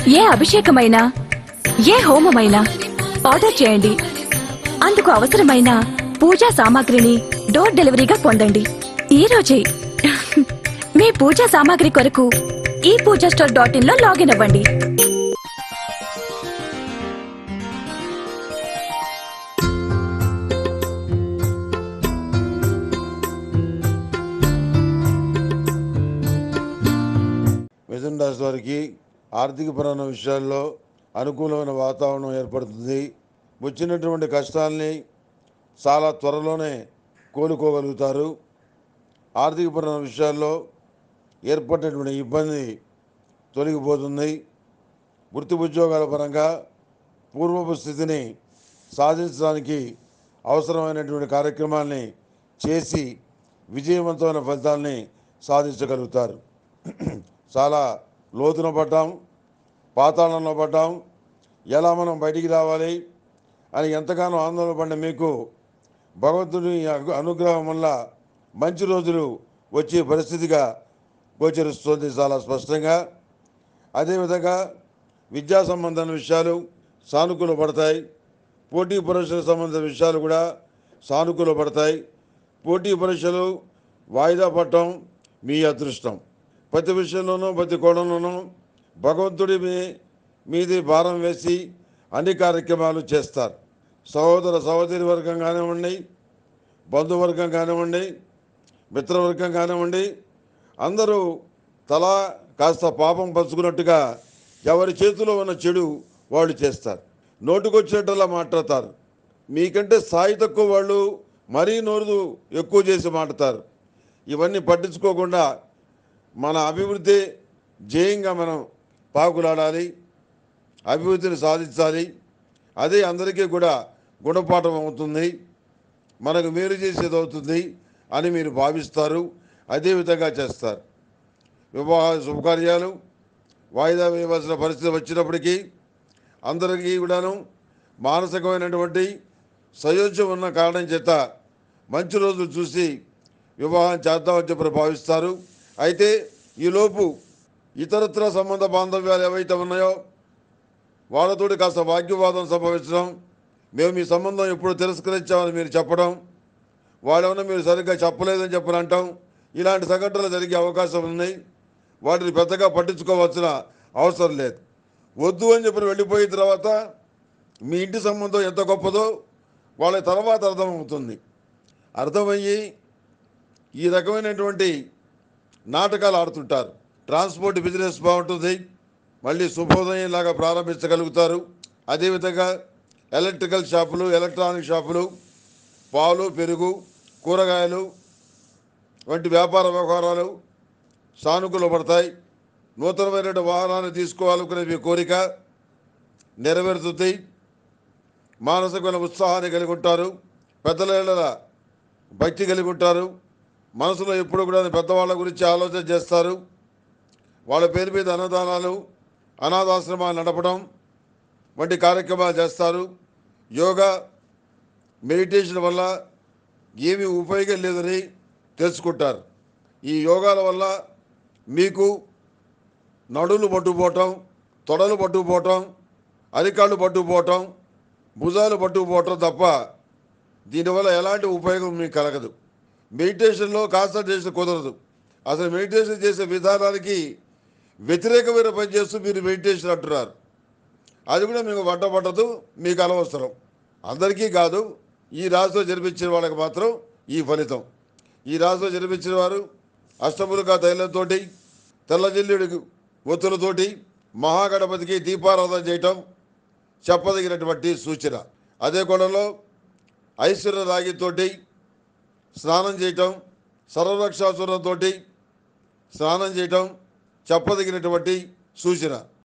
ఏ అభిషేకమైనా ఏ హోమమైనా ఆర్డర్ చేయండి అందుకు అవసరమైన పూజా సామాగ్రిని డోర్ డెలివరీగా పొందండి ఈ రోజే మీ పూజా సామాగ్రి కొరకు ఈ పూజా స్టోర్ డాట్ ఇన్ లో లాగిన్ అవ్వండి మిథున రాశి వారికి ఆర్థికపరమైన విషయాల్లో అనుకూలమైన వాతావరణం ఏర్పడుతుంది వచ్చినటువంటి కష్టాల్ని చాలా త్వరలోనే కోలుకోగలుగుతారు ఆర్థికపరమైన విషయాల్లో ఏర్పడినటువంటి ఇబ్బంది తొలగిపోతుంది వృత్తి ఉద్యోగాల పరంగా పూర్వపు స్థితిని సాధించడానికి అవసరమైనటువంటి కార్యక్రమాల్ని చేసి విజయవంతమైన ఫలితాల్ని సాధించగలుగుతారు చాలా లోతున పడ్డాం పాతాళంలో పడ్డాం ఎలా మనం బయటికి రావాలి అని ఎంతగానో ఆందోళన పడిన మీకు భగవంతుని అను- అనుగ్రహం వల్ల మంచి రోజులు వచ్చే పరిస్థితిగా గోచరిస్తుంది చాలా స్పష్టంగా అదేవిధంగా విద్యా సంబంధమైన విషయాలు సానుకూల పడతాయి పోటీ పరీక్షల సంబంధించిన విషయాలు కూడా సానుకూల పడతాయి పోటీ పరీక్షలు వాయిదా పడటం మీ అదృష్టం ప్రతి విషయంలోనూ ప్రతి కోణంలోనూ భగవంతుడి మీ మీది భారం వేసి అన్ని కార్యక్రమాలు చేస్తారు సహోదర సహోదరి వర్గం కానివ్వండి బంధువర్గం కానివ్వండి మిత్రవర్గం కానివ్వండి అందరూ తలా కాస్త పాపం పంచుకున్నట్టుగా ఎవరి చేతిలో ఉన్న చెడు వాళ్ళు చేస్తారు నోటుకొచ్చినట్టులా మాట్లాడతారు మీకంటే స్థాయి తక్కువ వాళ్ళు మరీ నోరు ఎక్కువ చేసి మాట్లాడతారు ఇవన్నీ పట్టించుకోకుండా మన అభివృద్ధి జయంగా మనం పాకులాడాలి అభివృద్ధిని సాధించాలి అదే అందరికీ కూడా గుణపాఠం అవుతుంది మనకు మేలు చేసేది అవుతుంది అని మీరు భావిస్తారు అదే విధంగా చేస్తారు వివాహ శుభకార్యాలు వాయిదా వేయవలసిన పరిస్థితి వచ్చినప్పటికీ అందరికీ కూడాను మానసికమైనటువంటి సయోధ్యం ఉన్న కారణం చేత మంచి రోజులు చూసి వివాహం చేద్దామని చెప్పి భావిస్తారు అయితే ఈలోపు ఇతరత్ర సంబంధ బాంధవ్యాలు ఏవైతే ఉన్నాయో వాళ్ళతోటి కాస్త వాగ్యవాదం సంభవించడం మేము మీ సంబంధం ఎప్పుడు తిరస్కరించామని మీరు చెప్పడం వాళ్ళేమన్నా మీరు సరిగ్గా చెప్పలేదని చెప్పని అంటాం ఇలాంటి సంఘటనలు జరిగే అవకాశం ఉన్నాయి వాటిని పెద్దగా పట్టించుకోవాల్సిన అవసరం లేదు వద్దు అని చెప్పి వెళ్ళిపోయిన తర్వాత మీ ఇంటి సంబంధం ఎంత గొప్పదో వాళ్ళ తర్వాత అర్థమవుతుంది అర్థమయ్యి ఈ రకమైనటువంటి నాటకాలు ఆడుతుంటారు ట్రాన్స్పోర్ట్ బిజినెస్ బాగుంటుంది మళ్ళీ శుభోదయం లాగా ప్రారంభించగలుగుతారు అదేవిధంగా ఎలక్ట్రికల్ షాపులు ఎలక్ట్రానిక్ షాపులు పాలు పెరుగు కూరగాయలు వంటి వ్యాపార వ్యవహారాలు సానుకూల పడతాయి నూతనమైన వాహనాన్ని తీసుకోవాలనుకునే మీ కోరిక నెరవేరుతుంది మానసికమైన ఉత్సాహాన్ని కలిగి ఉంటారు పెద్దల ఏళ్ళ భక్తి కలిగి ఉంటారు మనసులో ఎప్పుడు కూడా పెద్దవాళ్ళ గురించి ఆలోచన చేస్తారు వాళ్ళ పేరు మీద అన్నదానాలు అనాథాశ్రమాలు నడపడం వంటి కార్యక్రమాలు చేస్తారు యోగా మెడిటేషన్ వల్ల ఏమీ ఉపయోగం లేదని తెలుసుకుంటారు ఈ యోగాల వల్ల మీకు నడులు పట్టుకుపోవటం తొడలు పట్టుకుపోవటం అరికాళ్ళు పట్టుకుపోవటం భుజాలు పట్టుకుపోవటం తప్ప దీనివల్ల ఎలాంటి ఉపయోగం మీకు కలగదు మెడిటేషన్లో కాన్సన్ట్రేషన్ కుదరదు అసలు మెడిటేషన్ చేసే విధానానికి వ్యతిరేకమైన పని చేస్తూ మీరు మెడిటేషన్ అంటున్నారు అది కూడా మీకు వంట పట్టదు మీకు అనవసరం అందరికీ కాదు ఈ రాశిలో జన్మించిన వాళ్ళకి మాత్రం ఈ ఫలితం ఈ రాశిలో జన్మించిన వారు అష్టములుగా తైలంతో తెల్లజిల్లుడి ఒత్తులతోటి మహాగణపతికి దీపారాధన చేయటం చెప్పదగినటువంటి సూచన అదే కోణంలో ఐశ్వర్య రాగితోటి స్నానం చేయటం సర్వరక్షాసురంతో స్నానం చేయటం చెప్పదగినటువంటి సూచన